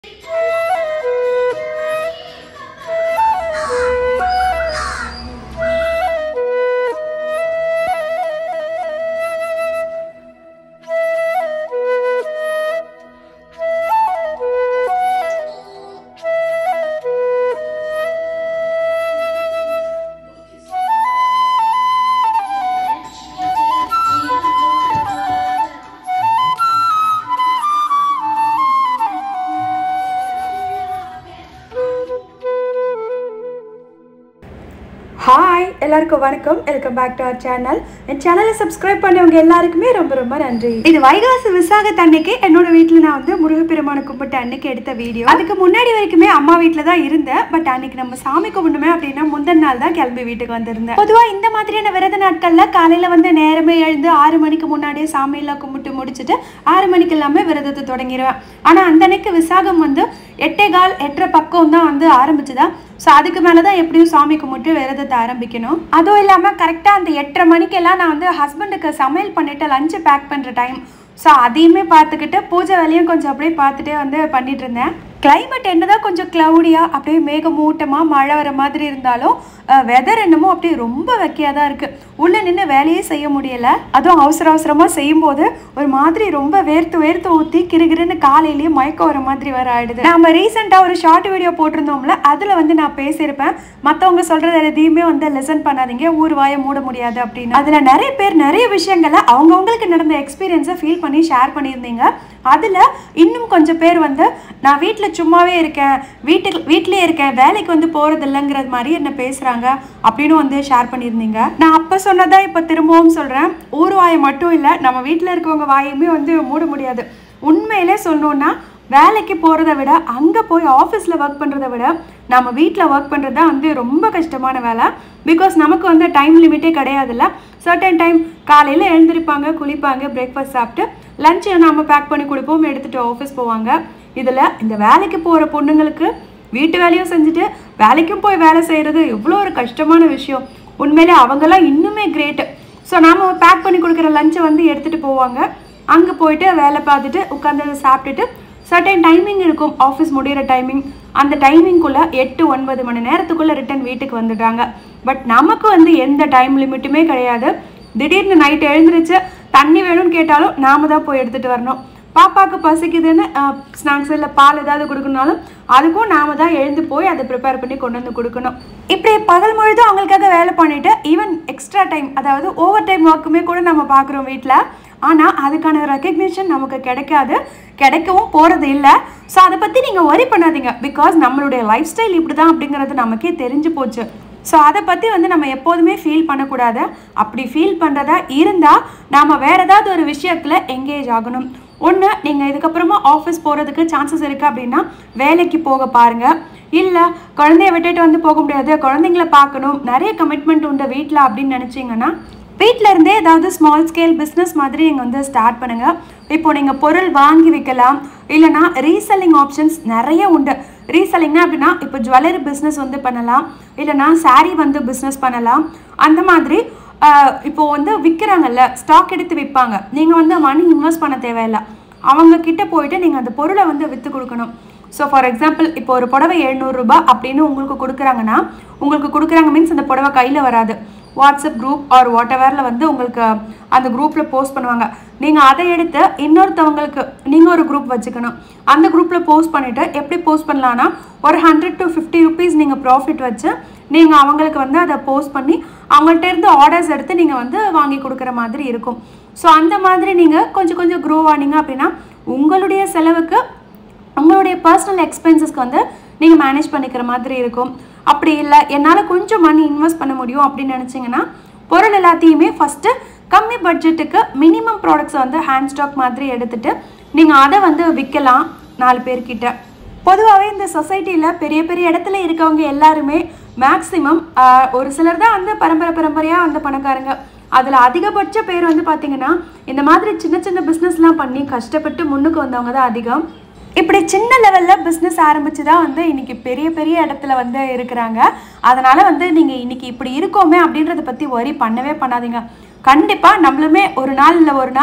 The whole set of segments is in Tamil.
ஹாய் எல்லாருக்கும் வணக்கம் welcome back to our channel என் சேனலை சப்ஸ்கிரைப் பண்ணவங்க எல்லாருக்குமே ரொம்ப ரொம்ப நன்றி இது வைகாசி விசாகத்து அன்னைக்கு என்னோட வீட்டில் நான் வந்து முருகப்பெருமானை கும்பிட்டு அன்னைக்கு எடுத்த வீடியோ அதுக்கு முன்னாடி வரைக்குமே அம்மா வீட்டில் தான் இருந்தேன் பட் அன்னைக்கு நம்ம சாமி கும்பிடுமே அப்படின்னா முந்தின நாள் தான் கிளம்பி வீட்டுக்கு வந்திருந்தேன் பொதுவாக இந்த மாதிரியான விரத நாட்களில் காலையில் வந்து நேரமே எழுந்து ஆறு மணிக்கு முன்னாடியே சாமியெல்லாம் கும்பிட்டு முடிச்சுட்டு ஆறு மணிக்கு எல்லாமே விரதத்தை தொடங்கிடுவேன் ஆனால் அந்த அன்னைக்கு விசாகம் வந்து எட்டே கால் எட்டரை பக்கம் தான் வந்து ஆரம்பிச்சுதா ஸோ அதுக்கு மேலே தான் எப்படியும் சாமி கும்பிட்டு விரதத்தை ஆரம்பிக்கணும் அதுவும் இல்லாமல் கரெக்டாக அந்த எட்டரை மணிக்கெல்லாம் நான் வந்து ஹஸ்பண்டுக்கு சமையல் பண்ணிவிட்டு லஞ்சு பேக் பண்ணுற டைம் ஸோ அதையுமே பார்த்துக்கிட்டு பூஜை வேலையும் கொஞ்சம் அப்படியே பார்த்துட்டே வந்து பண்ணிட்டு இருந்தேன் கிளைமேட் என்னதான் கொஞ்சம் க்ளவுடியாக அப்படியே மேகமூட்டமாக மழை வர மாதிரி இருந்தாலும் வெதர் என்னமோ அப்படியே ரொம்ப வெக்கையாக தான் இருக்குது உள்ளே நின்று வேலையே செய்ய முடியல அதுவும் அவசர அவசரமாக செய்யும்போது ஒரு மாதிரி ரொம்ப வேர்த்து வேர்த்து ஊற்றி கிறுகிறுன்னு காலையிலேயே மயக்கம் வர மாதிரி வர ஆயிடுது நம்ம ரீசெண்டாக ஒரு ஷார்ட் வீடியோ போட்டிருந்தோம்ல அதில் வந்து நான் பேசியிருப்பேன் மற்றவங்க சொல்கிறது எதையுமே வந்து லெசன் பண்ணாதீங்க ஊர் வாயை மூட முடியாது அப்படின்னு அதில் நிறைய பேர் நிறைய விஷயங்களை அவங்கவுங்களுக்கு நடந்த எக்ஸ்பீரியன்ஸை ஃபீல் பண்ணி ஷேர் பண்ணியிருந்தீங்க அதில் இன்னும் கொஞ்சம் பேர் வந்து நான் வீட்டில் சும்மாவே இருக்கேன் வீட்டுக்கு வீட்டிலே இருக்கேன் வேலைக்கு வந்து போகிறது இல்லைங்கிறது மாதிரி என்ன பேசுகிறாங்க அப்படின்னு வந்து ஷேர் பண்ணியிருந்தீங்க நான் அப்போ சொன்னதா இப்போ திரும்பவும் சொல்கிறேன் ஊர் வாயை மட்டும் இல்லை நம்ம வீட்டில் இருக்கவங்க வாயுமே வந்து மூட முடியாது உண்மையிலே சொல்லணுன்னா வேலைக்கு போகிறத விட அங்கே போய் ஆஃபீஸில் ஒர்க் பண்ணுறத விட நம்ம வீட்டில் ஒர்க் பண்ணுறது தான் வந்து ரொம்ப கஷ்டமான வேலை பிகாஸ் நமக்கு வந்து டைம் லிமிட்டே கிடையாதுல்ல சர்டன் டைம் காலையில் எழுந்திருப்பாங்க குளிப்பாங்க பிரேக்ஃபாஸ்ட் சாப்பிட்டு லஞ்சை நாம் பேக் பண்ணி கொடுப்போம் எடுத்துகிட்டு ஆஃபீஸ் போவாங்க இதில் இந்த வேலைக்கு போகிற பொண்ணுங்களுக்கு வீட்டு வேலையும் செஞ்சுட்டு வேலைக்கும் போய் வேலை செய்கிறது எவ்வளோ ஒரு கஷ்டமான விஷயம் உண்மையிலே அவங்கெல்லாம் இன்னுமே கிரேட்டு ஸோ நாம் பேக் பண்ணி கொடுக்குற லஞ்சை வந்து எடுத்துகிட்டு போவாங்க அங்கே போயிட்டு வேலை பார்த்துட்டு உட்காந்து சாப்பிட்டுட்டு சர்டன் டைமிங் இருக்கும் ஆஃபீஸ் முடிகிற டைமிங் அந்த டைமிங்குள்ளே எட்டு ஒன்பது மணி நேரத்துக்குள்ளே ரிட்டன் வீட்டுக்கு வந்துடுறாங்க பட் நமக்கு வந்து எந்த டைம் லிமிட்டுமே கிடையாது திடீர்னு நைட் எழுந்திரிச்சு தண்ணி வேணும்னு கேட்டாலும் நாம தான் போய் எடுத்துகிட்டு வரணும் பாப்பாவுக்கு பசிக்குதுன்னு ஸ்நாக்ஸ் இல்லை பால் ஏதாவது கொடுக்கணுனாலும் அதுக்கும் நாம தான் எழுந்து போய் அதை ப்ரிப்பேர் பண்ணி கொண்டு வந்து கொடுக்கணும் இப்படி பகல் முழுதும் அவங்களுக்காக வேலை பண்ணிட்டு ஈவன் எக்ஸ்ட்ரா டைம் அதாவது ஓவர் டைம் ஒர்க்குமே கூட நம்ம பார்க்குறோம் வீட்டில் ஆனால் அதுக்கான ரெக்கக்னிஷன் நமக்கு கிடைக்காது கிடைக்கவும் போகிறது இல்லை ஸோ அதை பற்றி நீங்கள் ஒரி பண்ணாதீங்க பிகாஸ் நம்மளுடைய லைஃப் ஸ்டைல் இப்படி தான் அப்படிங்கிறது நமக்கே தெரிஞ்சு போச்சு ஸோ அதை பற்றி வந்து நம்ம எப்போதுமே ஃபீல் பண்ணக்கூடாது அப்படி ஃபீல் பண்ணுறதா இருந்தால் நாம் வேறு ஏதாவது ஒரு விஷயத்தில் எங்கேஜ் ஆகணும் ஒன்று நீங்கள் இதுக்கப்புறமா ஆஃபீஸ் போகிறதுக்கு சான்சஸ் இருக்குது அப்படின்னா வேலைக்கு போக பாருங்கள் இல்லை குழந்தைய விட்டுட்டு வந்து போக முடியாது குழந்தைங்கள பார்க்கணும் நிறைய கமிட்மெண்ட் உண்டு வீட்டில் அப்படின்னு நினச்சிங்கன்னா வீட்டில் இருந்தே ஏதாவது ஸ்மால் ஸ்கேல் பிஸ்னஸ் மாதிரி நீங்கள் வந்து ஸ்டார்ட் பண்ணுங்கள் இப்போ நீங்கள் பொருள் வாங்கி விற்கலாம் இல்லைனா ரீசெல்லிங் ஆப்ஷன்ஸ் நிறைய உண்டு ரீசெல்லிங்னா அப்படின்னா இப்போ ஜுவல்லரி பிஸ்னஸ் வந்து பண்ணலாம் இல்லைனா சாரீ வந்து பிஸ்னஸ் பண்ணலாம் அந்த மாதிரி இப்போ வந்து விற்கிறாங்கல்ல ஸ்டாக் எடுத்து விற்பாங்க நீங்கள் வந்து மணி இன்வெஸ்ட் பண்ண தேவையில்லை அவங்க கிட்ட போயிட்டு நீங்கள் அந்த பொருளை வந்து விற்று கொடுக்கணும் ஸோ ஃபார் எக்ஸாம்பிள் இப்போ ஒரு புடவை எழுநூறுபா அப்படின்னு உங்களுக்கு கொடுக்குறாங்கன்னா உங்களுக்கு கொடுக்குறாங்க மீன்ஸ் அந்த புடவை கையில் வராது வாட்ஸ்அப் குரூப் ஆர் வாட் எவரில் வந்து உங்களுக்கு அந்த குரூப்பில் போஸ்ட் பண்ணுவாங்க நீங்கள் அதை எடுத்து இன்னொருத்தவங்களுக்கு நீங்கள் ஒரு குரூப் வச்சுக்கணும் அந்த குரூப்பில் போஸ்ட் பண்ணிவிட்டு எப்படி போஸ்ட் பண்ணலான்னா ஒரு ஹண்ட்ரட் டு ஃபிஃப்டி ருபீஸ் நீங்கள் ப்ராஃபிட் வச்சு நீங்கள் அவங்களுக்கு வந்து அதை போஸ்ட் பண்ணி அவங்கள்ட்ட இருந்து ஆர்டர்ஸ் எடுத்து நீங்கள் வந்து வாங்கி கொடுக்குற மாதிரி இருக்கும் ஸோ அந்த மாதிரி நீங்கள் கொஞ்சம் கொஞ்சம் க்ரோ ஆனீங்க அப்படின்னா உங்களுடைய செலவுக்கு உங்களுடைய பர்சனல் எக்ஸ்பென்சஸ்க்கு வந்து நீங்கள் மேனேஜ் பண்ணிக்கிற மாதிரி இருக்கும் அப்படி இல்லை என்னால் கொஞ்சம் மணி இன்வெஸ்ட் பண்ண முடியும் அப்படின்னு நினச்சிங்கன்னா பொருள் எல்லாத்தையுமே ஃபஸ்ட்டு கம்மி பட்ஜெட்டுக்கு மினிமம் ப்ராடக்ட்ஸை வந்து ஹேண்ட் ஸ்டாக் மாதிரி எடுத்துகிட்டு நீங்கள் அதை வந்து விற்கலாம் நாலு பேர்கிட்ட பொதுவாகவே இந்த சொசைட்டியில் பெரிய பெரிய இடத்துல இருக்கவங்க எல்லாருமே மேக்ஸிமம் ஒரு சிலர் தான் வந்து பரம்பரை பரம்பரையாக வந்து பணக்காரங்க அதில் அதிகபட்ச பேர் வந்து பார்த்திங்கன்னா இந்த மாதிரி சின்ன சின்ன பிஸ்னஸ்லாம் பண்ணி கஷ்டப்பட்டு முன்னுக்கு வந்தவங்க தான் அதிகம் இப்படி சின்ன லெவலில் பிஸ்னஸ் ஆரம்பித்து தான் வந்து இன்றைக்கி பெரிய பெரிய இடத்துல வந்து இருக்கிறாங்க அதனால் வந்து நீங்கள் இன்றைக்கி இப்படி இருக்கோமே அப்படின்றத பற்றி ஒரி பண்ணவே பண்ணாதீங்க கண்டிப்பாக நம்மளுமே ஒரு நாள் இல்லை ஒரு நாள்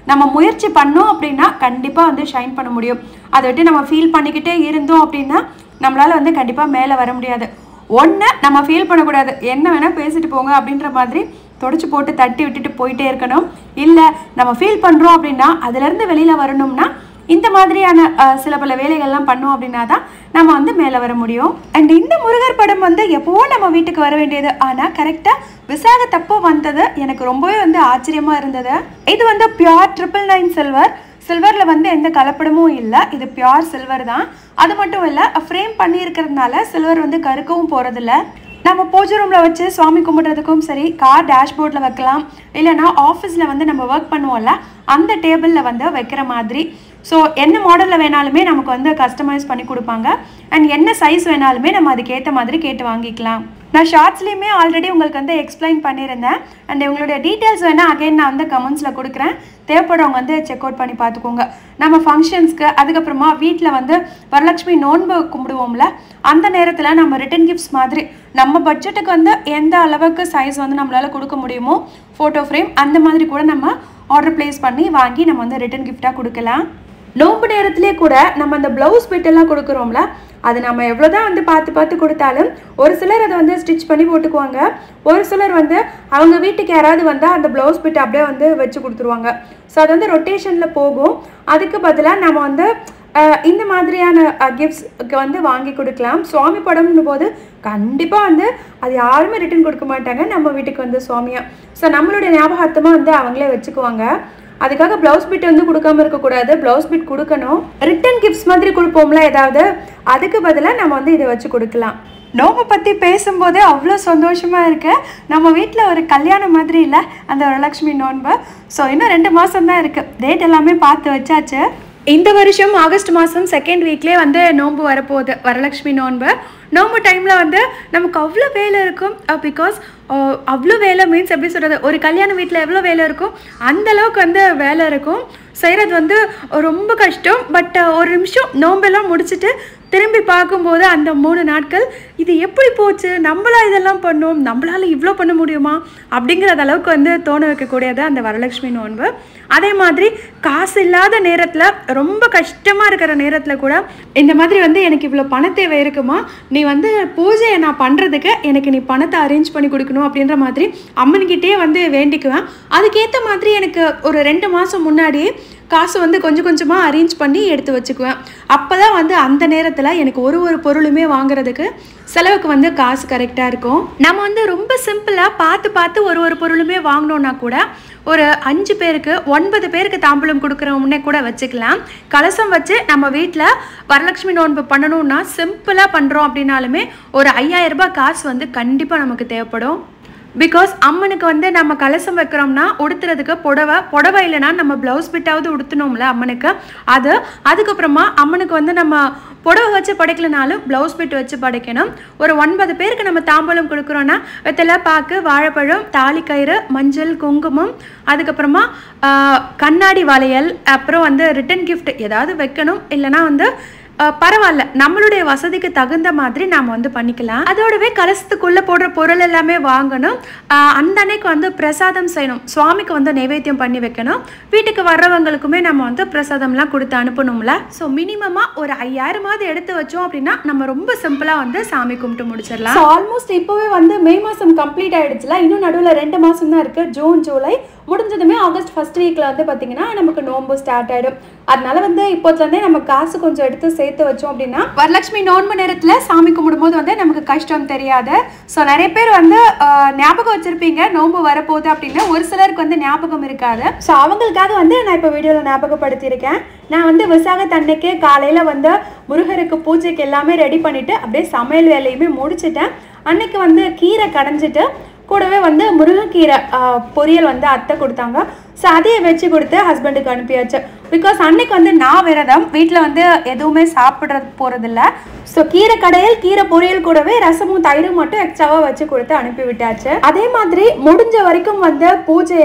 நம்ம முயற்சி பண்ணோம் அப்படின்னா கண்டிப்பாக வந்து ஷைன் பண்ண முடியும் அதை விட்டு நம்ம ஃபீல் பண்ணிக்கிட்டே இருந்தோம் அப்படின்னா நம்மளால வந்து கண்டிப்பாக மேலே வர முடியாது ஒன்று நம்ம ஃபீல் பண்ணக்கூடாது என்ன வேணால் பேசிட்டு போங்க அப்படின்ற மாதிரி தொடச்சி போட்டு தட்டி விட்டுட்டு போயிட்டே இருக்கணும் இல்லை நம்ம ஃபீல் பண்ணுறோம் அப்படின்னா அதுலேருந்து வெளியில் வரணும்னா இந்த மாதிரியான அஹ், சில பல வேலைகள்லாம் பண்ணோம் அப்படின்னா தான் நம்ம வந்து மேலே வர முடியும் அண்ட் இந்த முருகர் படம் வந்து எப்போவோ நம்ம வீட்டுக்கு வர வேண்டியது ஆனால் கரெக்டாக விசாகத்தப்போ வந்தது எனக்கு ரொம்பவே வந்து ஆச்சரியமாக இருந்தது இது வந்து பியூர் ட்ரிபிள் நைன் சில்வர் சில்வரில் வந்து எந்த கலப்படமும் இல்லை இது பியூர் சில்வர் தான் அது மட்டும் இல்லை ஃப்ரேம் பண்ணியிருக்கிறதுனால சில்வர் வந்து கருக்கவும் போகிறதில்ல நம்ம பூஜை ரூமில் வச்சு சுவாமி கும்பிட்றதுக்கும் சரி கார் டேஷ்போர்டில் வைக்கலாம் இல்லைன்னா ஆஃபீஸில் வந்து நம்ம ஒர்க் பண்ணுவோம்ல அந்த டேபிளில் வந்து வைக்கிற மாதிரி ஸோ என்ன மாடலில் வேணாலுமே நமக்கு வந்து கஸ்டமைஸ் பண்ணி கொடுப்பாங்க அண்ட் என்ன சைஸ் வேணாலுமே நம்ம அதுக்கேற்ற மாதிரி கேட்டு வாங்கிக்கலாம் நான் ஷார்ட்ஸ்லேயுமே ஆல்ரெடி உங்களுக்கு வந்து எக்ஸ்பிளைன் பண்ணியிருந்தேன் அண்ட் உங்களுடைய டீட்டெயில்ஸ் வேணால் அகைன் நான் வந்து கமெண்ட்ஸில் கொடுக்குறேன் தேவைப்படுறவங்க வந்து செக் அவுட் பண்ணி பார்த்துக்கோங்க நம்ம ஃபங்க்ஷன்ஸ்க்கு அதுக்கப்புறமா வீட்டில் வந்து வரலட்சுமி நோன்பு கும்பிடுவோம்ல அந்த நேரத்தில் நம்ம ரிட்டன் கிஃப்ட்ஸ் மாதிரி நம்ம பட்ஜெட்டுக்கு வந்து எந்த அளவுக்கு சைஸ் வந்து நம்மளால் கொடுக்க முடியுமோ ஃபோட்டோ ஃப்ரேம் அந்த மாதிரி கூட நம்ம ஆர்டர் ப்ளேஸ் பண்ணி வாங்கி நம்ம வந்து ரிட்டன் கிஃப்டாக கொடுக்கலாம் நோன்பு நேரத்திலே கூட நம்ம அந்த ப்ளவுஸ் எல்லாம் கொடுக்குறோம்ல அது நம்ம எவ்வளோதான் வந்து பார்த்து பார்த்து கொடுத்தாலும் ஒரு சிலர் அதை வந்து ஸ்டிச் பண்ணி போட்டுக்குவாங்க ஒரு சிலர் வந்து அவங்க வீட்டுக்கு யாராவது வந்தால் அந்த ப்ளவுஸ் பிட் அப்படியே வந்து வச்சு கொடுத்துருவாங்க ஸோ அது வந்து ரொட்டேஷனில் போகும் அதுக்கு பதிலாக நம்ம வந்து அஹ், இந்த மாதிரியான கிஃப்ட்ஸ்க்கு வந்து வாங்கி கொடுக்கலாம் சுவாமி படம்னு போது கண்டிப்பாக வந்து அது யாருமே ரிட்டர்ன் கொடுக்க மாட்டாங்க நம்ம வீட்டுக்கு வந்து சுவாமியா ஸோ நம்மளுடைய ஞாபகார்த்தமாக வந்து அவங்களே வச்சுக்குவாங்க அதுக்காக ப்ளவுஸ் பிட் வந்து கொடுக்காம இருக்கக்கூடாது ப்ளவுஸ் பிட் கொடுக்கணும் ரிட்டன் கிஃப்ட்ஸ் மாதிரி கொடுப்போம்ல ஏதாவது அதுக்கு பதிலாக நம்ம வந்து இதை வச்சு கொடுக்கலாம் நோம்பை பற்றி பேசும்போதே அவ்வளோ சந்தோஷமாக இருக்கு நம்ம வீட்டில் ஒரு கல்யாணம் மாதிரி இல்லை அந்த வரலட்சுமி நோன்பு ஸோ இன்னும் ரெண்டு மாதம் தான் இருக்குது டேட் எல்லாமே பார்த்து வச்சாச்சு இந்த வருஷம் ஆகஸ்ட் மாதம் செகண்ட் வீக்லேயே வந்து நோன்பு வரப்போகுது வரலட்சுமி நோன்பு நோன்பு டைமில் வந்து நமக்கு அவ்வளோ வேலை இருக்கும் பிகாஸ் அவ்வளோ வேலை மீன்ஸ் எப்படி சொல்கிறது ஒரு கல்யாண வீட்டில் எவ்வளோ வேலை இருக்கும் அந்த அளவுக்கு வந்து வேலை இருக்கும் செய்கிறது வந்து ரொம்ப கஷ்டம் பட் ஒரு நிமிஷம் நோம்பெல்லாம் முடிச்சுட்டு திரும்பி பார்க்கும்போது அந்த மூணு நாட்கள் இது எப்படி போச்சு நம்மளா இதெல்லாம் பண்ணோம் நம்மளால இவ்வளோ பண்ண முடியுமா அப்படிங்கிறது அளவுக்கு வந்து தோண வைக்கக்கூடியது அந்த வரலட்சுமி நோன்பு அதே மாதிரி காசு இல்லாத நேரத்தில் ரொம்ப கஷ்டமாக இருக்கிற நேரத்தில் கூட இந்த மாதிரி வந்து எனக்கு இவ்வளோ பண தேவை இருக்குமா நீ வந்து பூஜையை நான் பண்ணுறதுக்கு எனக்கு நீ பணத்தை அரேஞ்ச் பண்ணி கொடுக்கணும் அப்படின்ற மாதிரி அம்மன்கிட்டயே வந்து வேண்டிக்குவேன் அதுக்கேற்ற மாதிரி எனக்கு ஒரு ரெண்டு மாதம் முன்னாடியே காசு வந்து கொஞ்சம் கொஞ்சமாக அரேஞ்ச் பண்ணி எடுத்து வச்சுக்குவேன் அப்போ தான் வந்து அந்த நேரத்தில் எனக்கு ஒரு ஒரு பொருளுமே வாங்குறதுக்கு செலவுக்கு வந்து காசு கரெக்டாக இருக்கும் நம்ம வந்து ரொம்ப சிம்பிளாக பார்த்து பார்த்து ஒரு ஒரு பொருளுமே வாங்கினோன்னா கூட ஒரு அஞ்சு பேருக்கு ஒன்பது பேருக்கு தாம்பூலம் கொடுக்குறவனே கூட வச்சுக்கலாம் கலசம் வச்சு நம்ம வீட்டில் வரலட்சுமி நோன்பு பண்ணணும்னா சிம்பிளாக பண்ணுறோம் அப்படின்னாலுமே ஒரு ஐயாயிரம் ரூபாய் காசு வந்து கண்டிப்பாக நமக்கு தேவைப்படும் பிகாஸ் அம்மனுக்கு வந்து நம்ம கலசம் வைக்கிறோம்னா உடுத்துறதுக்கு புடவை புடவை இல்லைன்னா நம்ம ப்ளவுஸ் பிட்டாவது உடுத்தணும்ல அம்மனுக்கு அது அதுக்கப்புறமா அம்மனுக்கு வந்து நம்ம புடவை வச்சு படைக்கலனாலும் ப்ளவுஸ் பிட் வச்சு படைக்கணும் ஒரு ஒன்பது பேருக்கு நம்ம தாம்பூலம் கொடுக்குறோன்னா வெத்தலை பாக்கு வாழைப்பழம் தாலிக்கயிறு மஞ்சள் குங்குமம் அதுக்கப்புறமா ஆஹ், கண்ணாடி வளையல் அப்புறம் வந்து ரிட்டன் gift ஏதாவது வைக்கணும் இல்லைன்னா வந்து அஹ் பரவாயில்ல நம்மளுடைய வசதிக்கு தகுந்த மாதிரி நாம் வந்து பண்ணிக்கலாம் அதோடவே கலசத்துக்குள்ளே போடுற பொருள் எல்லாமே வாங்கணும் அஹ் அந்த அன்னைக்கு வந்து பிரசாதம் செய்யணும் சுவாமிக்கு வந்து நைவேத்தியம் பண்ணி வைக்கணும் வீட்டுக்கு வர்றவங்களுக்குமே நம்ம வந்து பிரசாதம்லாம் கொடுத்து அனுப்பணும்ல ஸோ மினிமமாக ஒரு ஐயாயிரமாவது எடுத்து வச்சோம் அப்படின்னா நம்ம ரொம்ப சிம்பிளாக வந்து சாமி கும்பிட்டு முடிச்சிடலாம் ஆல்மோஸ்ட் இப்போவே வந்து மே மாதம் கம்ப்ளீட் ஆயிடுச்சுல இன்னும் நடுவில் ரெண்டு மாதம் தான் இருக்குது ஜூன் ஜூலை முடிஞ்சதுமே ஆகஸ்ட் ஃபர்ஸ்ட் வீக்கில் வந்து பார்த்தீங்கன்னா நமக்கு நோன்பு ஸ்டார்ட் ஆகிடும் அதனால வந்து இப்போதுலேருந்தே நம்ம காசு கொஞ்சம் எடுத்து சேர்த்து வச்சோம் அப்படின்னா வரலட்சுமி நோன்பு நேரத்தில் சாமி கும்பிடும்போது வந்து நமக்கு கஷ்டம் தெரியாது ஸோ நிறைய பேர் வந்து ஆஹ், ஞாபகம் வச்சிருப்பீங்க நோன்பு வரப்போகுது அப்படின்னு ஒரு சிலருக்கு வந்து ஞாபகம் இருக்காது ஸோ அவங்களுக்காக வந்து நான் இப்போ வீடியோவில் ஞாபகப்படுத்தியிருக்கேன் நான் வந்து விசாகத்தன்னைக்கு காலையில் வந்து முருகருக்கு பூஜைக்கு எல்லாமே ரெடி பண்ணிவிட்டு அப்படியே சமையல் வேலையுமே முடிச்சிட்டேன் அன்னைக்கு வந்து கீரை கடைஞ்சிட்டு கூடவே வந்து முருங்கைக்கீரை ஆஹ், பொரியல் வந்து அத்தை கொடுத்தாங்க ஸோ அதையே வச்சு கொடுத்து ஹஸ்பண்டுக்கு அனுப்பியாச்சு பிகாஸ் அன்னைக்கு வந்து நான் விரதம் வீட்டில் வந்து எதுவுமே சாப்பிட்றது போகிறதில்ல ஸோ கீரை கடையில் கீரை பொரியல் கூடவே ரசமும் தயிரும் மட்டும் எக்ஸ்ட்ராவாக வச்சு கொடுத்து அனுப்பி விட்டாச்சு அதே மாதிரி முடிஞ்ச வரைக்கும் வந்து பூஜையை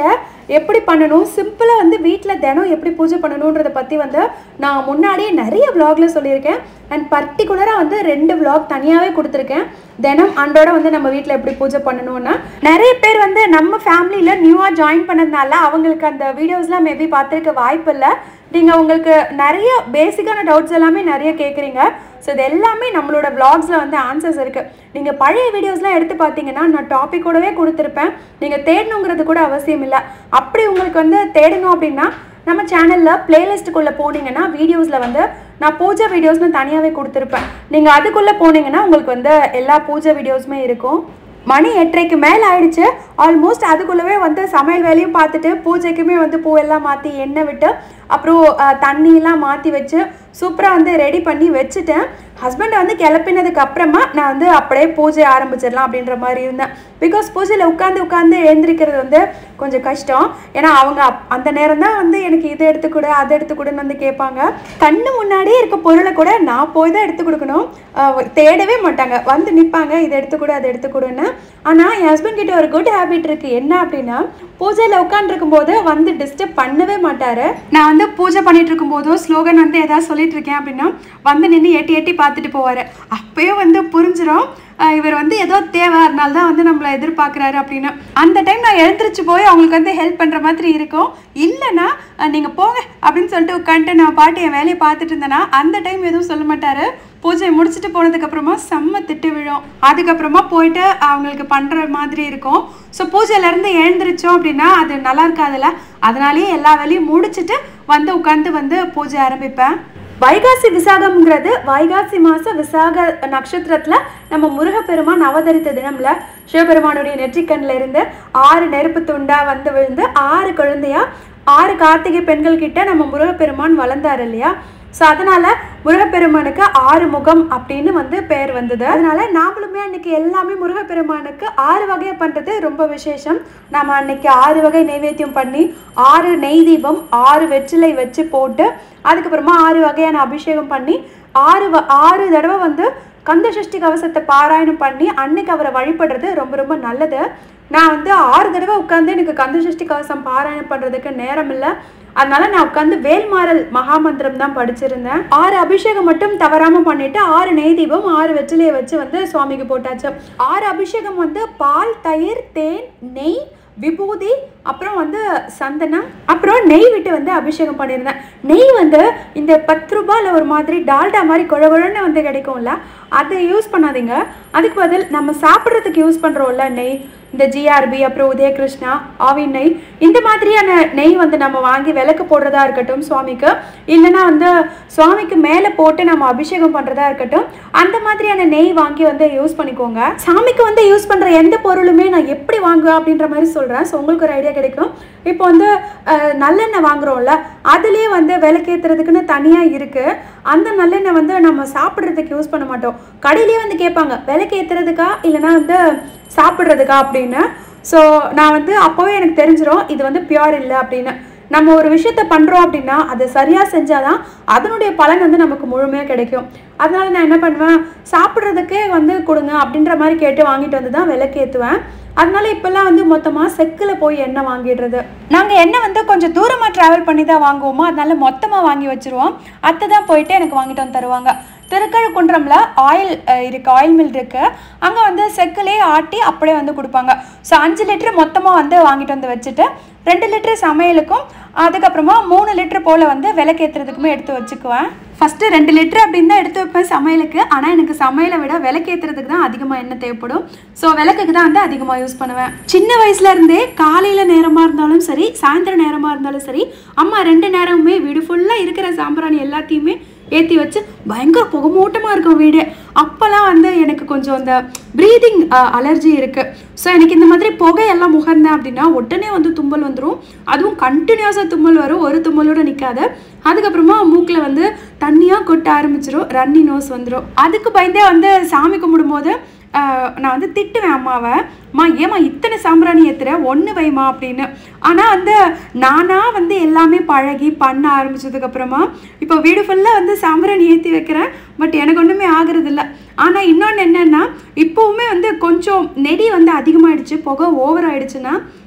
எப்படி பண்ணணும் சிம்பிளாக வந்து வீட்டில் தினம் எப்படி பூஜை பண்ணணுன்றதை பற்றி வந்து நான் முன்னாடியே நிறைய vlogல சொல்லியிருக்கேன் அண்ட் பர்டிகுலராக வந்து ரெண்டு vlog தனியாகவே கொடுத்துருக்கேன் தினம் அன்றோட வந்து நம்ம வீட்டில் எப்படி பூஜை பண்ணணும்னா நிறைய பேர் வந்து நம்ம ஃபேமிலியில் நியூவாக ஜாயின் பண்ணதுனால அவங்களுக்கு அந்த வீடியோஸ்லாம் மேபி பார்த்துருக்க வாய்ப்பு இல்லை நீங்கள் உங்களுக்கு நிறைய பேசிக்கான டவுட்ஸ் எல்லாமே நிறைய கேட்குறீங்க ஸோ இது எல்லாமே நம்மளோட vlogsல வந்து ஆன்சர்ஸ் இருக்குது நீங்கள் பழைய வீடியோஸ்லாம் எடுத்து பார்த்தீங்கன்னா நான் டாப்பிக்கோடவே கொடுத்துருப்பேன் நீங்கள் தேடணுங்கிறது கூட அவசியம் இல்லை அப்படி உங்களுக்கு வந்து தேடணும் அப்படின்னா நம்ம சேனலில் பிளேலிஸ்ட்டுக்குள்ளே போனீங்கன்னா வீடியோஸில் வந்து நான் பூஜை வீடியோஸ்னு தனியாகவே கொடுத்துருப்பேன் நீங்கள் அதுக்குள்ளே போனீங்கன்னா உங்களுக்கு வந்து எல்லா பூஜை வீடியோஸுமே இருக்கும் மணி எட்டரைக்கு மேலே ஆயிடுச்சு ஆல்மோஸ்ட் அதுக்குள்ளவே வந்து சமையல் வேலையும் பார்த்துட்டு பூஜைக்குமே வந்து பூவெல்லாம் மாற்றி எண்ணெய் விட்டு அப்புறம் அஹ், தண்ணியெல்லாம் மாற்றி வச்சு சூப்பராக வந்து ரெடி பண்ணி வச்சுட்டேன் ஹஸ்பண்டை வந்து கிளப்பினதுக்கு அப்புறமா நான் வந்து அப்படியே பூஜை ஆரம்பிச்சிடலாம் அப்படின்ற மாதிரி இருந்தேன் பிகாஸ் பூஜையில் உட்காந்து உட்காந்து எழுந்திரிக்கிறது வந்து கொஞ்சம் கஷ்டம் ஏன்னா அவங்க அப்- அந்த நேரம் தான் வந்து எனக்கு இதை எடுத்துக்கொடு அதை எடுத்துக்கொடுன்னு வந்து கேட்பாங்க கண்ணு முன்னாடியே இருக்க பொருளை கூட நான் போய் தான் எடுத்து கொடுக்கணும் அஹ் தேடவே மாட்டாங்க வந்து நிற்பாங்க இதை எடுத்துக்கொடு அதை எடுத்துக்கொடுன்னு ஆனால் என் ஹஸ்பண்ட் கிட்ட ஒரு குட் ஹேபிட் இருக்கு என்ன அப்படின்னா பூஜையில் உட்காந்துருக்கும் போது வந்து டிஸ்டர்ப் பண்ணவே மாட்டாரு நான் வந்து பூஜை பண்ணிட்டு இருக்கும் போதோ ஸ்லோகன் வந்து ஏதாவது சொல்லிட்டு இருக்கேன் அப்படின்னா வந்து நின்று எட்டி எட்டி பார்த்துட்டு போவார் அப்பயும் வந்து புரிஞ்சிடும் அஹ் இவர் வந்து ஏதோ தேவை அதனால தான் வந்து நம்மளை எதிர்பார்க்குறாரு அப்படின்னு அந்த டைம் நான் எழுந்திரிச்சு போய் அவங்களுக்கு வந்து ஹெல்ப் பண்ணுற மாதிரி இருக்கும் இல்லைன்னா நீங்கள் போங்க அப்படின்னு சொல்லிட்டு உட்காந்துட்டு நான் பாட்டு என் வேலையை பார்த்துட்டு இருந்தேன்னா அந்த டைம் எதுவும் சொல்ல மாட்டாரு பூஜையை முடிச்சுட்டு போனதுக்கு அப்புறமா செம்ம திட்டு விழும் அதுக்கப்புறமா போயிட்டு அவங்களுக்கு பண்ணுற மாதிரி இருக்கும் ஸோ பூஜையிலேருந்து எழுந்திரிச்சோம் அப்படின்னா அது நல்லா இருக்காதுல்ல அதனாலேயே எல்லா வேலையும் முடிச்சுட்டு வந்து உட்காந்து வந்து பூஜை ஆரம்பிப்பேன் வைகாசி விசாகம்ங்கிறது வைகாசி மாச விசாக நட்சத்திரத்துல நம்ம முருகப்பெருமான் அவதரித்த தினம்ல சிவபெருமானுடைய நெற்றிக்கண்ணில் இருந்து ஆறு நெருப்பு துண்டா வந்து விழுந்து ஆறு குழந்தையா ஆறு கார்த்திகை பெண்கள் கிட்ட நம்ம முருகப்பெருமான் வளர்ந்தார் இல்லையா ஸோ அதனால முருகப்பெருமானுக்கு ஆறு முகம் அப்படின்னு வந்து பெயர் வந்தது அதனால நாமளுமே அன்னைக்கு எல்லாமே முருகப்பெருமானுக்கு ஆறு வகையை பண்றது ரொம்ப விசேஷம் நாம அன்னைக்கு ஆறு வகை நைவேத்தியம் பண்ணி ஆறு நெய் தீபம் ஆறு வெற்றிலை வச்சு போட்டு அதுக்கப்புறமா ஆறு வகையான அபிஷேகம் பண்ணி ஆறு வ- ஆறு தடவை வந்து கந்த சஷ்டி கவசத்தை பாராயணம் பண்ணி அன்னைக்கு அவரை வழிபடுறது ரொம்ப ரொம்ப நல்லது நான் வந்து ஆறு தடவை உட்காந்து எனக்கு கந்த சஷ்டி கவசம் பாராயணம் பண்றதுக்கு நேரம் இல்லை அதனால நான் உட்காந்து வேல்மாறல் மகாமந்திரம் தான் படிச்சிருந்தேன் ஆறு அபிஷேகம் மட்டும் தவறாம பண்ணிட்டு ஆறு நெய் தீபம் ஆறு வெற்றிலையை வச்சு வந்து சுவாமிக்கு போட்டாச்சு ஆறு அபிஷேகம் வந்து பால் தயிர் தேன் நெய் விபூதி அப்புறம் வந்து சந்தனம் அப்புறம் நெய் விட்டு வந்து அபிஷேகம் பண்ணியிருந்தேன் நெய் வந்து இந்த பத்து ரூபாயில் ஒரு மாதிரி டால்டா மாதிரி குழ குழன்னு வந்து கிடைக்கும்ல அதை யூஸ் பண்ணாதீங்க அதுக்கு பதில் நம்ம சாப்பிட்றதுக்கு யூஸ் பண்ணுறோம்ல நெய் இந்த ஜிஆர்பி அப்புறம் உதயகிருஷ்ணா ஆவின் நெய் இந்த மாதிரியான நெய் வந்து நம்ம வாங்கி விளக்கு போடுறதா இருக்கட்டும் சுவாமிக்கு இல்லைன்னா வந்து சுவாமிக்கு மேலே போட்டு நம்ம அபிஷேகம் பண்ணுறதா இருக்கட்டும் அந்த மாதிரியான நெய் வாங்கி வந்து யூஸ் பண்ணிக்கோங்க சாமிக்கு வந்து யூஸ் பண்ணுற எந்த பொருளுமே நான் எப்படி வாங்குவேன் அப்படின்ற மாதிரி சொல்கிறேன் ஸோ உங்களுக்கு ஒரு ஐடியா கிடைக்கும் இப்போ வந்து அஹ், நல்லெண்ணெய் வாங்குறோம்ல அதுலேயே வந்து விளக்கேற்றுறதுக்குன்னு தனியாக இருக்குது அந்த நல்லெண்ணெய் வந்து நம்ம சாப்பிட்றதுக்கு யூஸ் பண்ண மாட்டோம் கடையிலேயே வந்து கேட்பாங்க விளக்கேற்றுறதுக்கா இல்லைன்னா வந்து சாப்பிட்றதுக்கா அப்படின்னு ஸோ நான் வந்து அப்போவே எனக்கு தெரிஞ்சிடும் இது வந்து பியூர் இல்லை அப்படின்னு நம்ம ஒரு விஷயத்த பண்ணுறோம் அப்படின்னா அதை சரியாக செஞ்சாதான் அதனுடைய பலன் வந்து நமக்கு முழுமையாக கிடைக்கும் அதனால நான் என்ன பண்ணுவேன் சாப்பிட்றதுக்கே வந்து கொடுங்க அப்படின்ற மாதிரி கேட்டு வாங்கிட்டு வந்து தான் விளக்கேற்றுவேன் அதனால இப்போல்லாம் வந்து மொத்தமாக செக்கில் போய் எண்ணெய் வாங்கிடுறது நாங்கள் எண்ணெய் வந்து கொஞ்சம் தூரமாக ட்ராவல் பண்ணி தான் வாங்குவோமோ அதனால மொத்தமாக வாங்கி வச்சிருவோம் அத்தை தான் போயிட்டு எனக்கு வாங்கிட்டு வந்து தருவாங்க திருக்கழுக்குன்றம்ல ஆயில் இருக்கு ஆயில் மில் இருக்கு அங்கே வந்து செக்கிலே ஆட்டி அப்படியே வந்து கொடுப்பாங்க ஸோ அஞ்சு லிட்டர் மொத்தமாக வந்து வாங்கிட்டு வந்து வச்சுட்டு ரெண்டு லிட்டர் சமையலுக்கும் அதுக்கப்புறமா மூணு லிட்டர் போல் வந்து விளக்கேற்றுறதுக்குமே எடுத்து வச்சுக்குவேன் ஃபஸ்ட்டு ரெண்டு லிட்டர் அப்படின்னு தான் எடுத்து வைப்பேன் சமையலுக்கு ஆனால் எனக்கு சமையலை விட விளக்கேற்றுறதுக்கு தான் அதிகமாக எண்ணெய் தேவைப்படும் ஸோ விளக்குக்கு தான் வந்து அதிகமாக யூஸ் பண்ணுவேன் சின்ன வயசுல இருந்தே காலையில் நேரமாக இருந்தாலும் சரி சாயந்தரம் நேரமாக இருந்தாலும் சரி அம்மா ரெண்டு நேரமுமே வீடு ஃபுல்லாக இருக்கிற சாம்பிராணி எல்லாத்தையுமே ஏற்றி வச்சு பயங்கர புகமூட்டமாக இருக்கும் வீடு அப்போல்லாம் வந்து எனக்கு கொஞ்சம் அந்த ப்ரீதிங் அலர்ஜி இருக்குது ஸோ எனக்கு இந்த மாதிரி புகையெல்லாம் முகர்ந்தேன் அப்படின்னா உடனே வந்து தும்மல் வந்துடும் அதுவும் கண்டினியூஸாக தும்மல் வரும் ஒரு தும்மலோட நிற்காது அதுக்கப்புறமா மூக்கில் வந்து தண்ணியாக கொட்ட ஆரம்பிச்சிரும் ரன்னி நோஸ் வந்துடும் அதுக்கு பயந்தே வந்து சாமி கும்பிடும்போது ஆஹ், நான் வந்து திட்டுவேன் அம்மாவை அம்மா ஏம்மா இத்தனை சாம்பிராணி ஏத்துற ஒன்று வைமா அப்படின்னு ஆனால் வந்து நானாக வந்து எல்லாமே பழகி பண்ண ஆரம்பிச்சதுக்கப்புறமா இப்போ வீடு ஃபுல்லாக வந்து சாம்பிராணி ஏற்றி வைக்கிறேன் பட் எனக்கு ஒன்றுமே ஆகுறது இல்லை ஆனால் இன்னொன்று என்னென்னா இப்போவுமே வந்து கொஞ்சம் நெடி வந்து அதிகமாகிடுச்சு புகை ஓவர் ஆயிடுச்சுன்னா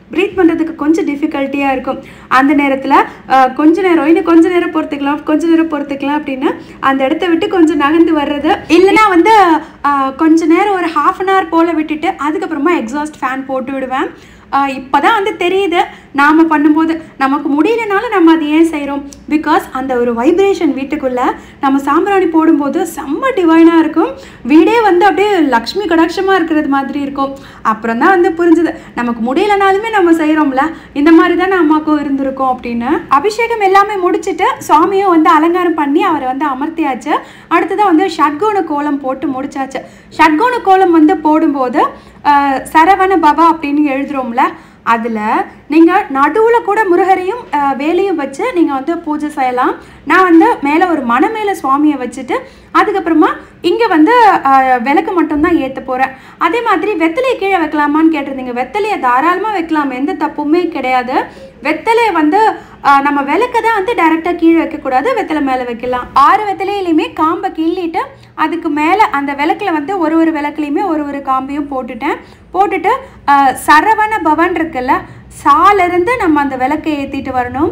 ப்ரீத் பண்ணுறதுக்கு கொஞ்சம் டிஃபிகல்ட்டியாக இருக்கும் அந்த நேரத்தில் கொஞ்ச நேரம் இன்னும் கொஞ்ச நேரம் பொறுத்துக்கலாம் கொஞ்ச நேரம் பொறுத்துக்கலாம் அப்படின்னு அந்த இடத்த விட்டு கொஞ்சம் நகர்ந்து வர்றது இல்லைன்னா வந்து ஆஹ், கொஞ்ச நேரம் ஒரு ஹாஃப் அன் ஹவர் போல் விட்டுட்டு அதுக்கப்புறமா எக்ஸாஸ்ட் ஃபேன் போட்டு விடுவேன் ஆஹ் இப்பதான் வந்து தெரியுது நாம பண்ணும்போது நமக்கு முடியலனாலும் நம்ம அதை ஏன் செய்கிறோம் பிகாஸ் அந்த ஒரு வைப்ரேஷன் வீட்டுக்குள்ள நம்ம சாம்பிராணி போடும்போது செம்ம டிவைனாக இருக்கும் வீடே வந்து அப்படியே லக்ஷ்மி கடாட்சமாக இருக்கிறது மாதிரி இருக்கும் அப்புறம் தான் வந்து புரிஞ்சுது நமக்கு முடியலனாலுமே நம்ம செய்கிறோம்ல இந்த மாதிரி தானே அம்மாக்கும் இருந்திருக்கும் அப்படின்னு அபிஷேகம் எல்லாமே முடிச்சுட்டு சுவாமியும் வந்து அலங்காரம் பண்ணி அவரை வந்து அமர்த்தியாச்சு அடுத்ததான் வந்து ஷட்குண கோலம் போட்டு முடிச்சாச்சு ஷட்குண கோலம் வந்து போடும்போது ஆஹ், சரவண பவா அப்படின்னு எழுதுறோம்ல அதில் நீங்கள் நடுவில் கூட முருகரையும் ஆஹ், வேலையும் வச்சு நீங்கள் வந்து பூஜை செய்யலாம் நான் வந்து மேலே ஒரு மன மேலே சுவாமியை வச்சுட்டு அதுக்கப்புறமா இங்கே வந்து ஆஹ், விளக்கு மட்டும்தான் ஏற்ற போகிறேன் அதே மாதிரி வெத்தலையை கீழே வைக்கலாமான்னு கேட்டிருந்தீங்க வெத்தலையை தாராளமாக வைக்கலாம் எந்த தப்புமே கிடையாது வெத்தலையை வந்து ஆஹ், நம்ம விளக்க தான் வந்து டைரெக்டாக கீழே வைக்கக்கூடாது வெத்தலை மேலே வைக்கலாம் ஆறு வெத்தலையிலையுமே காம்பை கிள்ளிட்டு அதுக்கு மேலே அந்த விளக்குல வந்து ஒரு ஒரு விளக்குலையுமே ஒரு ஒரு காம்பையும் போட்டுட்டேன் போட்டுட்டு ஆஹ், சரவண பவன் இருக்குல்ல சாலிருந்து நம்ம அந்த விளக்கை ஏற்றிட்டு வரணும்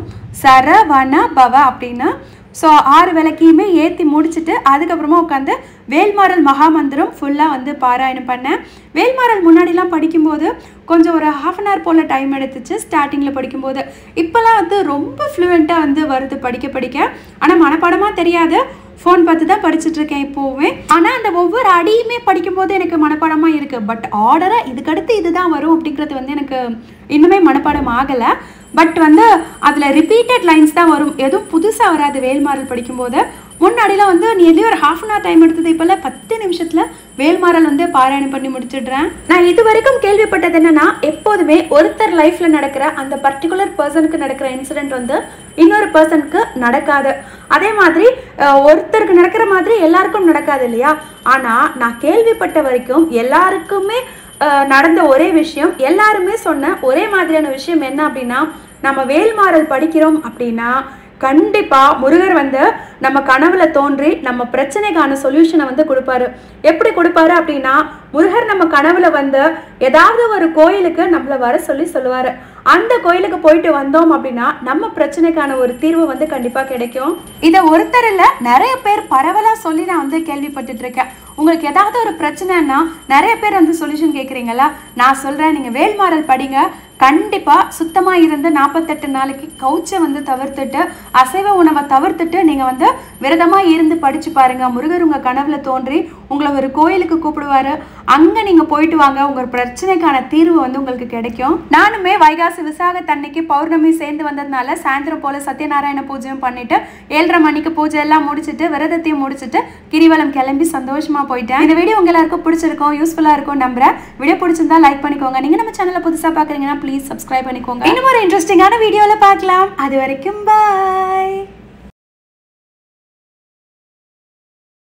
சரவண பவ அப்படின்னு ஸோ ஆறு விளக்கையுமே ஏற்றி முடிச்சுட்டு அதுக்கப்புறமா உட்காந்து வேல்மாறல் மகாமந்திரம் ஃபுல்லாக வந்து பாராயணம் பண்ணேன் வேல்மாறல் முன்னாடிலாம் படிக்கும்போது கொஞ்சம் ஒரு ஹாஃப் அன் ஹவர் போல் டைம் எடுத்துச்சு ஸ்டார்டிங்கில் படிக்கும்போது இப்போல்லாம் வந்து ரொம்ப ஃப்ளூயண்ட்டாக வந்து வருது படிக்க படிக்க ஆனால் மனப்பாடமாக தெரியாது ஃபோன் பார்த்து தான் படிச்சுட்டு இருக்கேன் இப்போவுமே ஆனால் அந்த ஒவ்வொரு அடியுமே படிக்கும்போது எனக்கு மனப்பாடமாக இருக்குது பட் ஆர்டராக இதுக்கடுத்து இதுதான் வரும் அப்படிங்கிறது வந்து எனக்கு இன்னுமே மனப்பாடம் ஆகலை பட் வந்து அதில் ரிப்பீட்டட் லைன்ஸ் தான் வரும் எதுவும் புதுசாக வராது வேல்மாறல் படிக்கும்போது முன்னாடிலாம் வந்து நீ எதுவும் ஒரு ஹாஃப் அன் ஹவர் டைம் எடுத்தது இப்போல்லாம் பத்து நிமிஷத்தில் வேல்மாறல் வந்து பாராயணம் பண்ணி முடிச்சிடுறேன் நான் இது வரைக்கும் கேள்விப்பட்டது என்னன்னா எப்போதுமே ஒருத்தர் லைஃப்ல நடக்கிற அந்த பர்டிகுலர் பர்சனுக்கு நடக்கிற இன்சிடென்ட் வந்து இன்னொரு பர்சனுக்கு நடக்காது அதே மாதிரி அஹ், ஒருத்தருக்கு நடக்கிற மாதிரி எல்லாருக்கும் நடக்காது இல்லையா ஆனா நான் கேள்விப்பட்ட வரைக்கும் எல்லாருக்குமே அஹ், நடந்த ஒரே விஷயம் எல்லாருமே சொன்ன ஒரே மாதிரியான விஷயம் என்ன அப்படின்னா நம்ம வேல்மாறல் படிக்கிறோம் அப்படின்னா கண்டிப்பா முருகர் வந்து நம்ம கனவுல தோன்றி நம்ம பிரச்சனைக்கான சொல்யூஷனை வந்து கொடுப்பாரு எப்படி கொடுப்பாரு அப்படின்னா முருகர் நம்ம கனவுல வந்து ஏதாவது ஒரு கோயிலுக்கு நம்மள வர சொல்லி சொல்லுவாரு அந்த கோயிலுக்கு போயிட்டு வந்தோம் அப்படின்னா நம்ம பிரச்சனைக்கான ஒரு தீர்வு வந்து கண்டிப்பா கிடைக்கும் இதை ஒருத்தர் இல்ல நிறைய பேர் பரவலா சொல்லி நான் வந்து கேள்விப்பட்டுட்டு இருக்கேன் உங்களுக்கு ஏதாவது ஒரு பிரச்சனைன்னா நிறைய பேர் வந்து சொல்யூஷன் கேட்குறீங்களா நான் சொல்றேன் நீங்க வேல்மாறல் படிங்க கண்டிப்பா சுத்தமா இருந்து நாற்பத்தெட்டு நாளைக்கு கவுச்சை வந்து தவிர்த்துட்டு அசைவ உணவை தவிர்த்துட்டு நீங்க வந்து விரதமா இருந்து படிச்சு பாருங்க முருகர் உங்க கனவுல தோன்றி உங்களை ஒரு கோயிலுக்கு கூப்பிடுவாரு அங்க நீங்க போயிட்டு வாங்க உங்க பிரச்சனைக்கான தீர்வு வந்து உங்களுக்கு கிடைக்கும் நானுமே வைகாசி விசாக தன்னைக்கு பௌர்ணமி சேர்ந்து வந்ததுனால சாயந்தரம் போல சத்யநாராயண பூஜையும் பண்ணிட்டு ஏழரை மணிக்கு பூஜை எல்லாம் முடிச்சுட்டு விரதத்தையும் முடிச்சுட்டு கிரிவலம் கிளம்பி சந்தோஷமா போயிட்டேன் இந்த வீடியோ உங்க எல்லாருக்கும் பிடிச்சிருக்கும் யூஸ்ஃபுல்லா இருக்கும் நம்புறேன் வீடியோ பிடிச்சிருந்தா லைக் பண்ணிக்கோங்க நீங்க நம்ம சேனலை புதுசா பாக்குறீங்கன்னா ப்ளீஸ் சப்ஸ்கிரைப் பண்ணிக்கோங்க இன்னும் ஒரு இன்ட்ரெஸ்டிங்கான வீடியோல பார்க்கலாம் அது வரைக்கும் பாய்